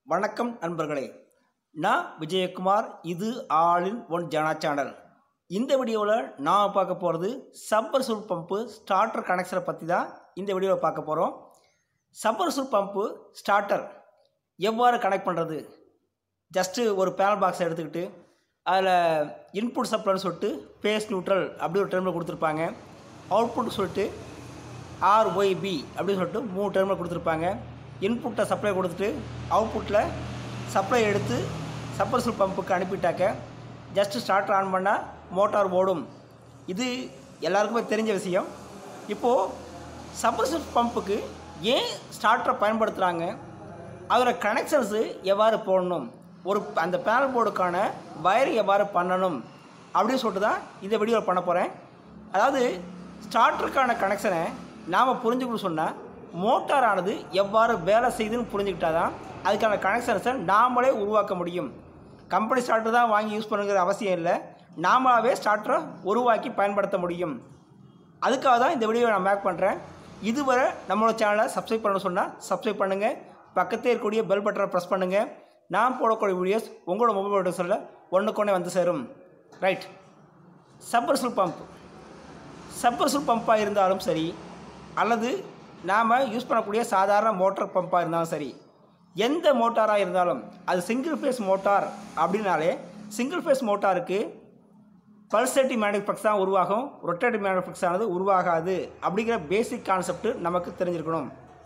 வணக்கம் நண்பர்களே நான் விஜயகுமார் இது all in one Jana channel இந்த வீடியோவில் நான் பார்க்க போகிறது சப்பர் சூல் பம்பு ஸ்டார்டர் கனெக்ஷனை பற்றி தான் இந்த வீடியோவில் பார்க்க போகிறோம் சப்பர் சூல் பம்பு ஸ்டார்டர் எவ்வாறு கனெக்ட் பண்ணுறது ஜஸ்ட்டு ஒரு பேனல் பாக்ஸை எடுத்துக்கிட்டு அதில் இன்புட் சப்ளைன்னு சொல்லிட்டு ஃபேஸ் நியூட்ரல் அப்படி ஒரு டெர்மில் கொடுத்துருப்பாங்க அவுட்புட் சொல்லிட்டு ஆர்ஒய்பி அப்படின்னு சொல்லிட்டு மூணு டெர்மில் கொடுத்துருப்பாங்க இன்புட்டை சப்ளை கொடுத்துட்டு அவுட்புட்டில் சப்ளை எடுத்து சப்பர்சல் பம்புக்கு அனுப்பிட்டாக்க ஜஸ்ட்டு ஸ்டார்டர் ஆன் பண்ணால் மோட்டார் ஓடும் இது எல்லாருக்குமே தெரிஞ்ச விஷயம் இப்போது சப்பர்சல் பம்புக்கு ஏன் ஸ்டார்டரை பயன்படுத்துகிறாங்க அதோட கனெக்ஷன்ஸு எவ்வாறு போடணும் ஒரு அந்த பேனல் போர்டுக்கான வயரிங் எவ்வாறு பண்ணணும் அப்படின்னு சொல்லிட்டு தான் இந்த வீடியோவில் பண்ண போகிறேன் அதாவது ஸ்டார்டருக்கான கனெக்ஷனை நாம் புரிஞ்சுக்கணும் சொன்னால் மோட்டாரானது எவ்வாறு வேலை செய்யுதுன்னு புரிஞ்சுக்கிட்டா தான் அதுக்கான கனெக்ஷன்ஸை நாமளே உருவாக்க முடியும் கம்பெனி ஸ்டார்டர் தான் வாங்கி யூஸ் பண்ணுங்கிற அவசியம் இல்லை நாமளாவே ஸ்டார்டரை உருவாக்கி பயன்படுத்த முடியும் அதுக்காக தான் இந்த வீடியோவை நான் மேக் பண்ணுறேன் இதுவரை நம்மளோட சேனலை சப்ஸ்கிரைப் பண்ண சொன்னால் சப்ஸ்கிரைப் பண்ணுங்கள் பக்கத்தே இருக்கக்கூடிய பெல் பட்டனை ப்ரெஸ் பண்ணுங்கள் நான் போடக்கூடிய வீடியோஸ் உங்களோட மொபைல் டெக்ஸில் ஒன்றுக்கொன்னே வந்து சேரும் ரைட் சப்பர்சல் பம்ப் சப்பர்சல் பம்பாக இருந்தாலும் சரி அல்லது நாம் யூஸ் பண்ணக்கூடிய சாதாரண மோட்டார் பம்பாக இருந்தாலும் சரி எந்த மோட்டாராக இருந்தாலும் அது சிங்கிள் ஃபேஸ் மோட்டார் அப்படின்னாலே சிங்கிள் ஃபேஸ் மோட்டாருக்கு பல்சேட்டிவ் மேனுஃபேக்ஸ் தான் உருவாகும் ரொட்டேட்டிவ் மேனுஃபேக்ஸ் ஆனது உருவாகாது அப்படிங்கிற பேசிக் கான்செப்ட் நமக்கு தெரிஞ்சிருக்கணும்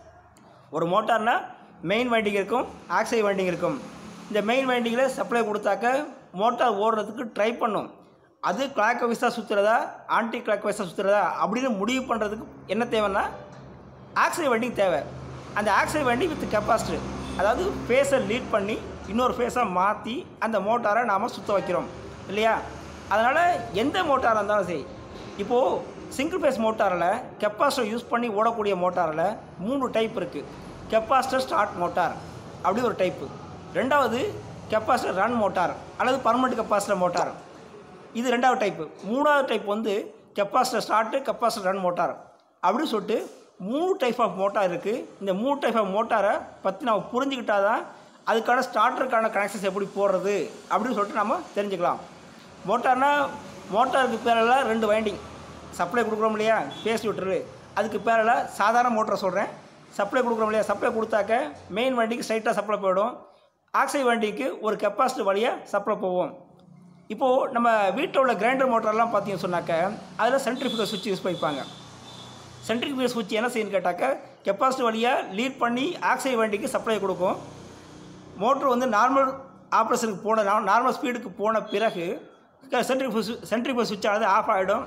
ஒரு மோட்டார்னால் மெயின் வைண்டிங் இருக்கும் ஆக்சை வைண்டிங் இருக்கும் இந்த மெயின் வைண்டிங்கில் சப்ளை கொடுத்தாக்க மோட்டார் ஓடுறதுக்கு ட்ரை பண்ணும் அது கிளாக் வைஸாக சுற்றுறதா ஆன்டி கிளாக் வைஸாக சுற்றுறதா அப்படின்னு முடிவு பண்ணுறதுக்கு என்ன தேவைன்னா ஆக்சை வைண்டிங் தேவை அந்த ஆக்சை வைண்டிங் வித் கெப்பாசிட்டர் அதாவது ஃபேஸை லீட் பண்ணி இன்னொரு ஃபேஸை மாற்றி அந்த மோட்டாரை நாம் சுற்ற வைக்கிறோம் இல்லையா அதனால் எந்த மோட்டாராக இருந்தாலும் சரி இப்போது சிங்கிள் ஃபேஸ் மோட்டாரில் கெப்பாசிட்டர் யூஸ் பண்ணி ஓடக்கூடிய மோட்டாரில் மூணு டைப் இருக்குது கெப்பாசிட்டர் ஸ்டார்ட் மோட்டார் அப்படி ஒரு டைப்பு ரெண்டாவது கெப்பாசிட்டர் ரன் மோட்டார் அல்லது பர்மனெண்ட் கெப்பாசிட்டர் மோட்டார் இது ரெண்டாவது டைப்பு மூணாவது டைப் வந்து capacitor start capacitor run motor அப்படின்னு சொல்லிட்டு மூணு டைப் ஆஃப் மோட்டார் இருக்குது இந்த மூணு டைப் ஆஃப் மோட்டாரை பற்றி நம்ம புரிஞ்சுக்கிட்டா தான் அதுக்கான ஸ்டார்டருக்கான கனெக்ஷன்ஸ் எப்படி போடுறது அப்படின்னு சொல்லிட்டு நம்ம தெரிஞ்சுக்கலாம் மோட்டார்னால் மோட்டாருக்கு பேரில் ரெண்டு வைண்டிங் சப்ளை கொடுக்குறோம் இல்லையா பேசி விட்டுரு அதுக்கு பேரில் சாதாரண மோட்டரை சொல்கிறேன் சப்ளை கொடுக்குறோம் இல்லையா சப்ளை கொடுத்தாக்க மெயின் வண்டிக்கு ஸ்ட்ரைட்டாக சப்ளை போயிடும் ஆக்சை வண்டிக்கு ஒரு கெப்பாசிட்டி வழியாக சப்ளை போவோம் இப்போது நம்ம வீட்டில் உள்ள கிரைண்டர் மோட்டர்லாம் பார்த்தீங்கன்னு சொன்னாக்க அதில் சென்ட்ரிஃபிகல் சுவிட்ச் யூஸ் பண்ணிப்பாங்க சென்ட்ரிஃபிகல் சுவிட்ச் என்ன செய்யணும்னு கேட்டாக்க கெப்பாசிட்டி வழியாக லீட் பண்ணி ஆக்சை வண்டிக்கு சப்ளை கொடுக்கும் மோட்ரு வந்து நார்மல் ஆப்ரேஷனுக்கு போன நார்மல் ஸ்பீடுக்கு போன பிறகு சென்ட்ரிஃபிகல் சென்ட்ரிஃபிகல் சுவிட்ச் ஆனது ஆஃப் ஆகிடும்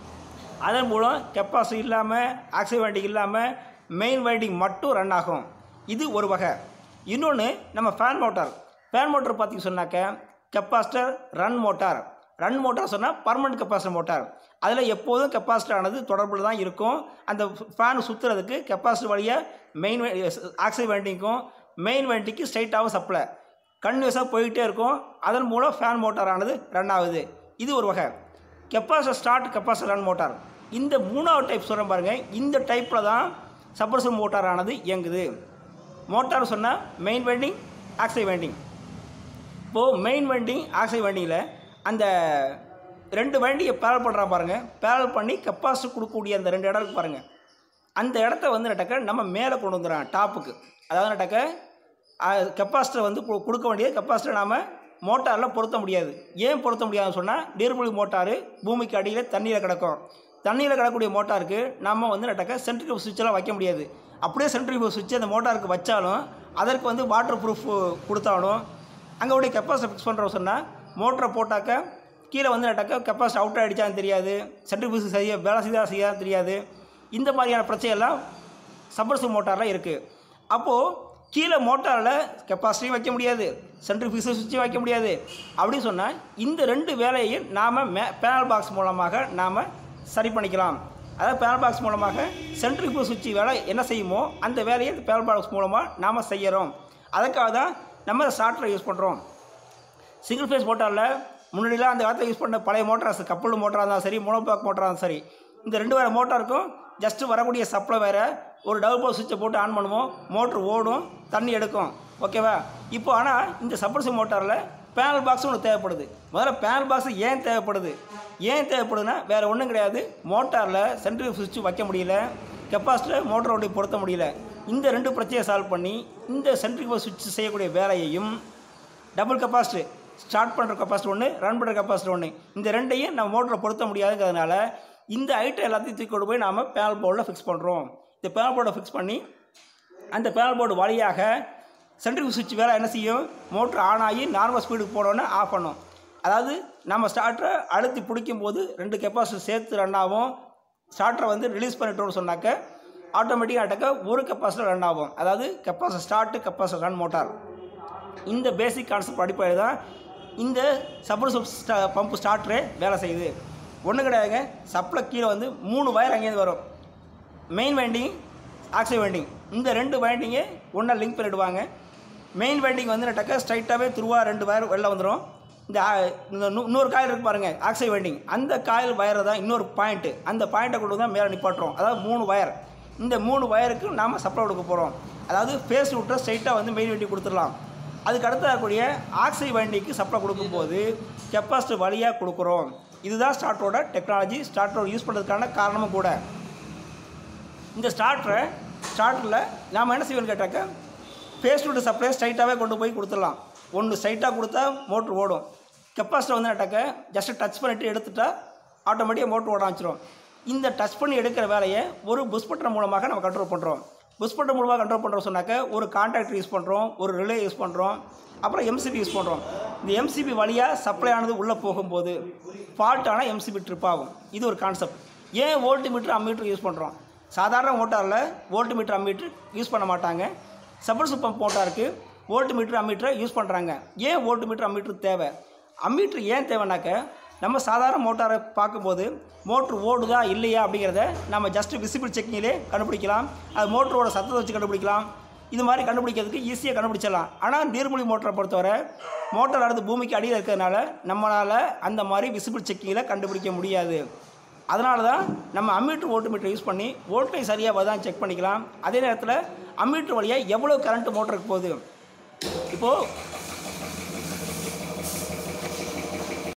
அதன் மூலம் கெப்பாசிட்டி இல்லாமல் ஆக்சை வைண்டிங் இல்லாமல் மெயின் வைண்டிங் மட்டும் ரன் ஆகும் இது ஒரு வகை இன்னொன்று நம்ம ஃபேன் மோட்டார் ஃபேன் மோட்டார் பார்த்திங்க சொன்னாக்க capacitor run motor run motor சொன்னால் பர்மனெண்ட் கெப்பாசிட்டர் மோட்டார் அதில் எப்போதும் கெப்பாசிட்டர் ஆனது தொடர்பில் தான் இருக்கும் அந்த ஃபேன் சுற்றுறதுக்கு கெப்பாசிட்டர் வழியாக மெயின் ஆக்சை வைண்டிங்க்கும் மெயின் வைண்டிங்க்கு ஸ்ட்ரைட்டாகவும் சப்ளை கன்யூஸாக போயிட்டே இருக்கும் அதன் மூலம் ஃபேன் மோட்டார் ஆனது ரன் ஆகுது இது ஒரு வகை capacitor start capacitor run motor இந்த மூணாவது டைப் சொல்கிறேன் பாருங்கள் இந்த டைப்பில் தான் சப்ரசர் மோட்டார் ஆனது இயங்குது மோட்டார் சொன்னால் மெயின் வைண்டிங் ஆக்சை வைண்டிங் இப்போது மெயின் வைண்டிங் ஆக்சை வைண்டிங்கில் அந்த ரெண்டு வண்டியை பேரல் பண்ணுறான் பாருங்கள் பேரல் பண்ணி கெப்பாசிட்டி கொடுக்கக்கூடிய அந்த ரெண்டு இடம் இருக்கு பாருங்கள் அந்த இடத்த வந்து நட்டக்க நம்ம மேலே கொண்டு வந்துடுறோம் டாப்புக்கு அதாவது நட்டக்க கெப்பாசிட்டர் வந்து கு- கொடுக்க வேண்டியது கெப்பாசிட்டர் நாம் மோட்டாரில் பொருத்த முடியாது ஏன் பொருத்த முடியாதுன்னு சொன்னால் நீர்மொழி மோட்டார் பூமிக்கு அடியில் தண்ணியில் கிடக்கும் தண்ணியில் கிடக்கக்கூடிய மோட்டாருக்கு நம்ம வந்து நட்டக்க சென்ட்ரிஃபியூ சுவிட்செல்லாம் வைக்க முடியாது அப்படியே சென்ட்ரிஃபியூ சுவிட்ச் அந்த மோட்டாருக்கு வச்சாலும் அதற்கு வந்து வாட்டர் ப்ரூஃப் கொடுத்தாலும் அங்கே உடைய கெப்பாசிட்டி ஃபிக்ஸ் பண்ணுறோம் சொன்னால் மோட்டரை போட்டாக்க கீழே வந்து நட்டாக்க கெப்பாசிட்டி அவுட் ஆகிடுச்சான்னு தெரியாது சென்ட்ரிஃபியூஸ் சரியாக வேலை செய்தா செய்யா தெரியாது இந்த மாதிரியான பிரச்சனையெல்லாம் சப்ரசிவ் மோட்டாரில் இருக்குது அப்போது கீழே மோட்டாரில் கெப்பாசிட்டியும் வைக்க முடியாது சென்ட்ரிஃபியூஸை சுவிட்சும் வைக்க முடியாது அப்படின்னு சொன்னால் இந்த ரெண்டு வேலையை நாம் மே பேனல் பாக்ஸ் மூலமாக நாம் சரி பண்ணிக்கலாம் அதாவது பேனல் பாக்ஸ் மூலமாக சென்ட்ரிஃபியூ சுவிட்ச் வேலை என்ன செய்யுமோ அந்த வேலையை இந்த பேனல் பாக்ஸ் மூலமாக நாம் செய்கிறோம் அதுக்காக தான் நம்ம ஸ்டார்டரை யூஸ் பண்ணுறோம் சிங்கிள் ஃபேஸ் மோட்டாரில் முன்னாடிலாம் அந்த காலத்தில் யூஸ் பண்ண பழைய மோட்டார்ஸ் கப்பல் மோட்டராக இருந்தாலும் சரி மோனோபாக் மோட்டராக இருந்தாலும் சரி இந்த ரெண்டு வேறு மோட்டாருக்கும் ஜஸ்ட்டு வரக்கூடிய சப்ளை வேறு ஒரு டபுள் போல் சுவிட்சை போட்டு ஆன் பண்ணுவோம் மோட்ரு ஓடும் தண்ணி எடுக்கும் ஓகேவா இப்போ ஆனால் இந்த சப்ரஸர் மோட்டாரில் பேனல் பாக்ஸ் ஒன்று தேவைப்படுது முதல்ல பேனல் பாக்ஸ் ஏன் தேவைப்படுது ஏன் தேவைப்படுதுன்னா வேறு ஒன்றும் கிடையாது மோட்டாரில் சென்ட்ரிஃபியூ சுவிட்ச் வைக்க முடியல கெப்பாசிட்டர் மோட்டர் ஒட்டி பொருத்த முடியல இந்த ரெண்டு பிரச்சனையை சால்வ் பண்ணி இந்த சென்ட்ரிஃபியூ சுவிட்ச் செய்யக்கூடிய வேலையையும் டபுள் கெப்பாசிட்டி ஸ்டார்ட் பண்ணுற கெப்பாசிட்டி ஒன்று ரன் பண்ணுற கெப்பாசிட்டி ஒன்று இந்த ரெண்டையும் நம்ம மோட்டரில் பொருத்த முடியாதுங்கிறதுனால இந்த ஐட்டம் எல்லாத்தையும் தூக்கி கொண்டு போய் நாம் பேனல் போர்டில் ஃபிக்ஸ் பண்ணுறோம் இந்த பேனல் போர்டை ஃபிக்ஸ் பண்ணி அந்த பேனல் போர்டு வழியாக சென்ட்ரிஃபியூ சுவிட்ச் வேலை என்ன செய்யும் மோட்ரு ஆன் ஆகி நார்மல் ஸ்பீடுக்கு போனோன்னே ஆஃப் பண்ணும் அதாவது நம்ம ஸ்டார்ட்டரை அழுத்தி பிடிக்கும் போது ரெண்டு கெப்பாசிட்டி சேர்த்து ரன் ஆகும் ஸ்டார்ட்டரை வந்து ரிலீஸ் பண்ணிட்டோம்னு சொன்னாக்க ஆட்டோமேட்டிக்காக அட்டக்க ஒரு கெப்பாசிட்டர் ரன் ஆகும் அதாவது capacity start capacity run motor இந்த பேசிக் கான்செப்ட் அடிப்படையில் தான் இந்த சப்ரசப் ஸ்டா பம்பு ஸ்டார்டரே வேலை செய்யுது ஒன்றும் கிடையாதுங்க சப்ளை கீழே வந்து மூணு வயர் அங்கேருந்து வரும் மெயின் வைண்டிங் ஆக்சிட் வைண்டிங் இந்த ரெண்டு வைண்டிங்கை ஒன்றா லிங்க் பண்ணிவிடுவாங்க மெயின் வைண்டிங் வந்து நட்டக்க ஸ்ட்ரைட்டாகவே துருவா ரெண்டு வயர் வெளில வந்துடும் இந்த ஆ- இந்த இன்னொ- இன்னொரு காயில் இருக்கு பாருங்கள் ஆக்சைடு வைண்டிங் அந்த காயில் வயரை தான் இன்னொரு பாயிண்ட்டு அந்த பாயிண்ட்டை கொண்டு தான் மேலே நிப்பாட்டுறோம் அதாவது மூணு வயர் இந்த மூணு வயருக்கு நாம் சப்ளை கொடுக்க போகிறோம் அதாவது ஃபேஸ் விட்டை ஸ்ட்ரைட்டாக வந்து மெயின் வைண்டிங் கொடுத்துடலாம் அதுக்கு அடுத்து இருக்கக்கூடிய ஆக்சைடு வைண்டிங்க்கு சப்ளை கொடுக்கும்போது கெப்பாசிட்டி வழியாக கொடுக்குறோம் இதுதான் ஸ்டார்ட்டரோட டெக்னாலஜி ஸ்டார்ட்டரோட யூஸ் பண்ணுறதுக்கான காரணமும் கூட இந்த ஸ்டார்டரை ஸ்டார்டரில் நாம் என்ன செய்வோம்னு கேட்டாக்க ஃபேஸ் டு சப்ளை ஸ்ட்ரைட்டாகவே கொண்டு போய் கொடுத்துடலாம் ஒன்று ஸ்ட்ரைட்டாக கொடுத்தா மோட்ரு ஓடும் கெப்பாசிட்டர் வந்து கேட்டாக்க ஜஸ்ட் டச் பண்ணிவிட்டு எடுத்துட்டா ஆட்டோமேட்டிக்காக மோட்ரு ஓட ஆரம்பிச்சிடும் இந்த டச் பண்ணி எடுக்கிற வேலையை ஒரு புஷ் பட்டர் மூலமாக நம்ம கண்ட்ரோல் பண்ணுறோம் புஷ் பட்டர் மூலமாக கண்ட்ரோல் பண்ணுறோம் சொன்னாக்க ஒரு கான்டாக்டர் யூஸ் பண்ணுறோம் ஒரு ரிலே யூஸ் பண்ணுறோம் அப்புறம் எம்சிபி யூஸ் பண்ணுறோம் இந்த எம்சிபி வழியாக சப்ளை ஆனது உள்ளே போகும்போது ஃபால்ட்டான எம்சிபி ட்ரிப் ஆகும் இது ஒரு கான்செப்ட் ஏன் வோல்ட் மீட்டர் அம்மீட்டர் யூஸ் பண்ணுறோம் சாதாரண மோட்டாரில் வோல்ட் மீட்டர் அம்மீட்டர் யூஸ் பண்ண மாட்டாங்க சப்ரஸ் பம்ப் மோட்டாருக்கு வோல்ட் மீட்டர் அம்மீட்டரை யூஸ் பண்ணுறாங்க ஏன் வோல்ட் மீட்டர் அம்மீட்டர் தேவை அம்மீட்டர் ஏன் தேவைனாக்க நம்ம சாதாரண மோட்டாரை பார்க்கும்போது மோட்ரு ஓடுதா இல்லையா அப்படிங்கிறத நம்ம ஜஸ்ட் விசிபிள் செக்கிங்கிலே கண்டுபிடிக்கலாம் அது மோட்டரோட சத்தத்தை வச்சு கண்டுபிடிக்கலாம் இது மாதிரி கண்டுபிடிக்கிறதுக்கு ஈஸியாக கண்டுபிடிச்சிடலாம் ஆனால் நீர்மொழி மோட்டரை பொறுத்தவரை மோட்டார் அடுத்து பூமிக்கு அடியில் இருக்கிறதுனால நம்மளால் அந்த மாதிரி விசிபிள் செக்கிங்கில் கண்டுபிடிக்க முடியாது அதனால தான் நம்ம அம்மீட்டர் வோல்ட் மீட்டர் யூஸ் பண்ணி வோல்டேஜ் சரியாக வருதான்னு செக் பண்ணிக்கலாம் அதே நேரத்தில் அம்மீட்டர் வழியாக எவ்வளோ கரண்ட் மோட்டருக்கு போகுது இப்போது